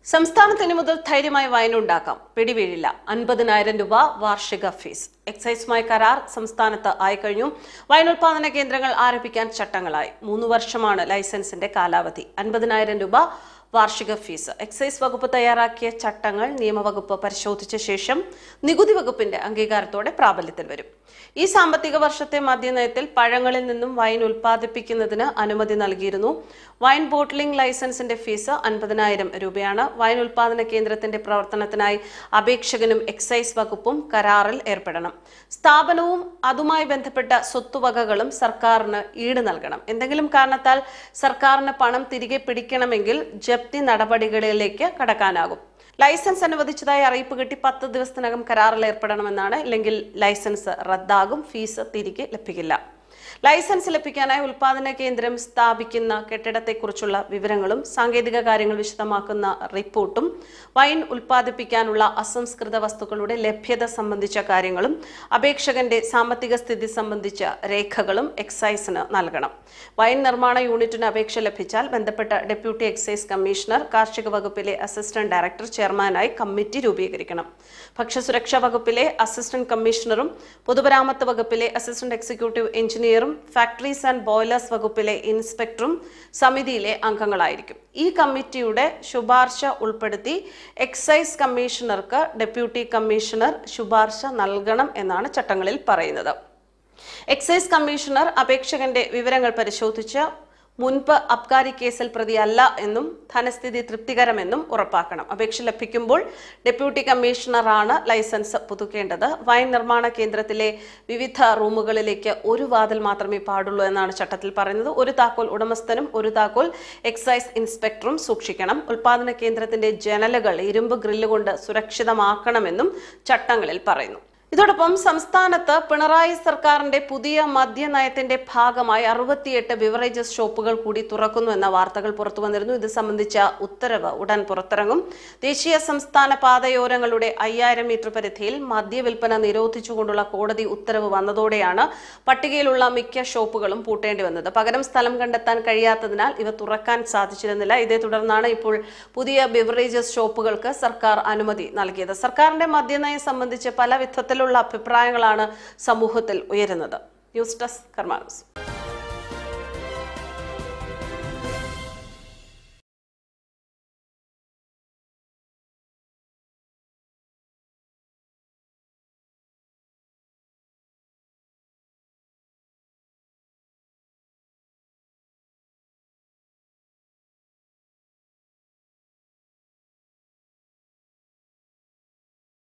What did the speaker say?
സംസ്ഥാനത്ത് ഇനി മുതൽ ധൈര്യമായി വയനുണ്ടാക്കാം പിടിവീഴില്ല അൻപതിനായിരം രൂപ വാർഷിക ഫീസ് എക്സൈസുമായി കരാർ സംസ്ഥാനത്ത് ആയിക്കഴിഞ്ഞു വയൻ ഉൽപാദന കേന്ദ്രങ്ങൾ ആരംഭിക്കാൻ ചട്ടങ്ങളായി മൂന്ന് വർഷമാണ് ലൈസൻസിന്റെ കാലാവധി അൻപതിനായിരം രൂപ വാർഷിക ഫീസ് എക്സൈസ് വകുപ്പ് തയ്യാറാക്കിയ ചട്ടങ്ങൾ നിയമവകുപ്പ് പരിശോധിച്ച ശേഷം നികുതി വകുപ്പിന്റെ അംഗീകാരത്തോടെ പ്രാബല്യത്തിൽ വരും ഈ സാമ്പത്തിക വർഷത്തെ മദ്യനയത്തിൽ പഴങ്ങളിൽ നിന്നും വൈൻ ഉൽപ്പാദിപ്പിക്കുന്നതിന് അനുമതി നൽകിയിരുന്നു വൈൻ ബോട്ട്ലിംഗ് ലൈസൻസിന്റെ ഫീസ് അൻപതിനായിരം രൂപയാണ് വൈൻ ഉൽപാദന കേന്ദ്രത്തിന്റെ പ്രവർത്തനത്തിനായി അപേക്ഷകനും എക്സൈസ് വകുപ്പും കരാറിൽ ഏർപ്പെടണം സ്ഥാപനവും അതുമായി ബന്ധപ്പെട്ട സ്വത്തുവകകളും സർക്കാരിന് ഈട് നൽകണം എന്തെങ്കിലും കാരണത്താൽ സർക്കാരിന് പണം തിരികെ പിടിക്കണമെങ്കിൽ ജപ്തി നടപടികളിലേക്ക് കടക്കാനാകും ലൈസൻസ് അനുവദിച്ചതായി അറിയിപ്പ് കിട്ടി പത്ത് ദിവസത്തിനകം കരാറിൽ ഏർപ്പെടണമെന്നാണ് ഇല്ലെങ്കിൽ ലൈസൻസ് റദ്ദാകും ഫീസ് തിരികെ ലഭിക്കില്ല ലൈസൻസ് ലഭിക്കാനായി ഉൽപാദന കേന്ദ്രം സ്ഥാപിക്കുന്ന കെട്ടിടത്തെക്കുറിച്ചുള്ള വിവരങ്ങളും സാങ്കേതിക കാര്യങ്ങൾ വിശദമാക്കുന്ന റിപ്പോർട്ടും വൈൻ ഉൽപ്പാദിപ്പിക്കാനുള്ള അസംസ്കൃത വസ്തുക്കളുടെ ലഭ്യത സംബന്ധിച്ച കാര്യങ്ങളും അപേക്ഷകന്റെ സാമ്പത്തിക സ്ഥിതി സംബന്ധിച്ച രേഖകളും എക്സൈസിന് നൽകണം വൈൻ നിർമ്മാണ യൂണിറ്റിന് അപേക്ഷ ലഭിച്ചാൽ ബന്ധപ്പെട്ട ഡെപ്യൂട്ടി എക്സൈസ് കമ്മീഷണർ കാർഷിക വകുപ്പിലെ അസിസ്റ്റന്റ് ഡയറക്ടർ ചെയർമാനായി കമ്മിറ്റി രൂപീകരിക്കണം ഭക്ഷ്യസുരക്ഷാ വകുപ്പിലെ അസിസ്റ്റന്റ് കമ്മീഷണറും പൊതുമരാമത്ത് വകുപ്പിലെ അസിസ്റ്റന്റ് എക്സിക്യൂട്ടീവ് എഞ്ചിനീയറും ഫാക്ടറീസ് ആൻഡ് ബോയിലേഴ്സ് വകുപ്പിലെ ഇൻസ്പെക്ടറും സമിതിയിലെ അംഗങ്ങളായിരിക്കും ഈ കമ്മിറ്റിയുടെ ശുപാർശ ഉൾപ്പെടുത്തി എക്സൈസ് കമ്മീഷണർക്ക് ഡെപ്യൂട്ടി കമ്മീഷണർ ശുപാർശ നൽകണം എന്നാണ് ചട്ടങ്ങളിൽ പറയുന്നത് എക്സൈസ് കമ്മീഷണർ അപേക്ഷകന്റെ വിവരങ്ങൾ പരിശോധിച്ച് മുൻപ് അബ്കാരി കേസിൽ പ്രതിയല്ല എന്നും ധനസ്ഥിതി തൃപ്തികരമെന്നും ഉറപ്പാക്കണം അപേക്ഷ ലഭിക്കുമ്പോൾ ഡെപ്യൂട്ടി കമ്മീഷണറാണ് ലൈസൻസ് പുതുക്കേണ്ടത് വൈൻ നിർമ്മാണ കേന്ദ്രത്തിലെ വിവിധ റൂമുകളിലേക്ക് ഒരു വാതിൽ മാത്രമേ പാടുള്ളൂ എന്നാണ് ചട്ടത്തിൽ പറയുന്നത് ഒരു താക്കോൽ ഉടമസ്ഥനും ഒരു താക്കോൽ എക്സൈസ് ഇൻസ്പെക്ടറും സൂക്ഷിക്കണം ഉൽപാദന കേന്ദ്രത്തിന്റെ ജനലുകൾ ഇരുമ്പ് ഗ്രില്ല് കൊണ്ട് സുരക്ഷിതമാക്കണമെന്നും ചട്ടങ്ങളിൽ പറയുന്നു ഇതോടൊപ്പം സംസ്ഥാനത്ത് പിണറായി സർക്കാരിന്റെ പുതിയ മദ്യനയത്തിന്റെ ഭാഗമായി അറുപത്തിയെട്ട് ബിവറേജസ് ഷോപ്പുകൾ കൂടി തുറക്കുന്നു എന്ന വാർത്തകൾ പുറത്തു വന്നിരുന്നു ഇത് സംബന്ധിച്ച ഉത്തരവ് ഉടൻ പുറത്തിറങ്ങും ദേശീയ സംസ്ഥാന പാതയോരങ്ങളുടെ അയ്യായിരം മീറ്റർ പരിധിയിൽ മദ്യവിൽപ്പന നിരോധിച്ചുകൊണ്ടുള്ള കോടതി ഉത്തരവ് വന്നതോടെയാണ് പട്ടികയിലുള്ള മിക്ക ഷോപ്പുകളും പൂട്ടേണ്ടി വന്നത് പകരം സ്ഥലം കണ്ടെത്താൻ കഴിയാത്തതിനാൽ ഇവ തുറക്കാൻ സാധിച്ചിരുന്നില്ല ഇതേ തുടർന്നാണ് ഇപ്പോൾ പുതിയ ബിവറേജസ് ഷോപ്പുകൾക്ക് സർക്കാർ അനുമതി നൽകിയത് സർക്കാരിന്റെ മദ്യനയം സംബന്ധിച്ച് പല വിധത്തിലുള്ള അഭിപ്രായങ്ങളാണ് സമൂഹത്തിൽ ഉയരുന്നത് ന്യൂസ് ഡെസ്ക് കർമാനസ്